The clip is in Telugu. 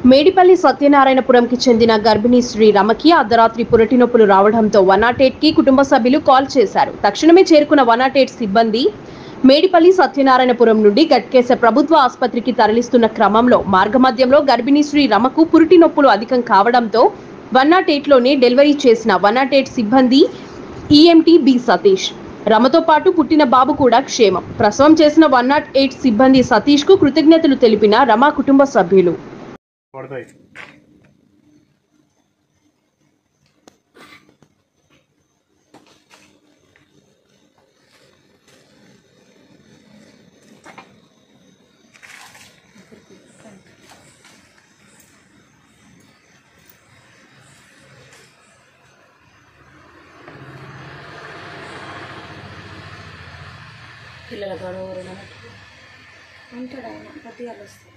మేడిపల్లి సత్యనారాయణపురంకి చెందిన గర్భిణీ శ్రీ రమకి అర్ధరాత్రి పురటి నొప్పులు రావడంతో వన్ నాట్ కి కుటుంబ సభ్యులు కాల్ చేశారు తక్షణమే చేరుకున్న వన్ నాట్ సిబ్బంది మేడిపల్లి సత్యనారాయణపురం నుండి గట్కేస ప్రభుత్వ ఆసుపత్రికి తరలిస్తున్న క్రమంలో మార్గమధ్యంలో గర్భిణీ శ్రీ రమకు పురిటి నొప్పులు అధికం కావడంతో వన్ నాట్ లోనే డెలివరీ చేసిన వన్ నాట్ సిబ్బంది ఈఎంటీ బి సతీష్ రమతో పాటు పుట్టిన బాబు కూడా క్షేమం ప్రసవం చేసిన వన్ నాట్ ఎయిట్ సిబ్బంది సతీష్ కు కృతజ్ఞతలు తెలిపిన రమ కుటుంబ సభ్యులు పడతాయి పిల్లల గొడవ ఉంటాడు ఆయన పొద్దుగాలు వస్తాడు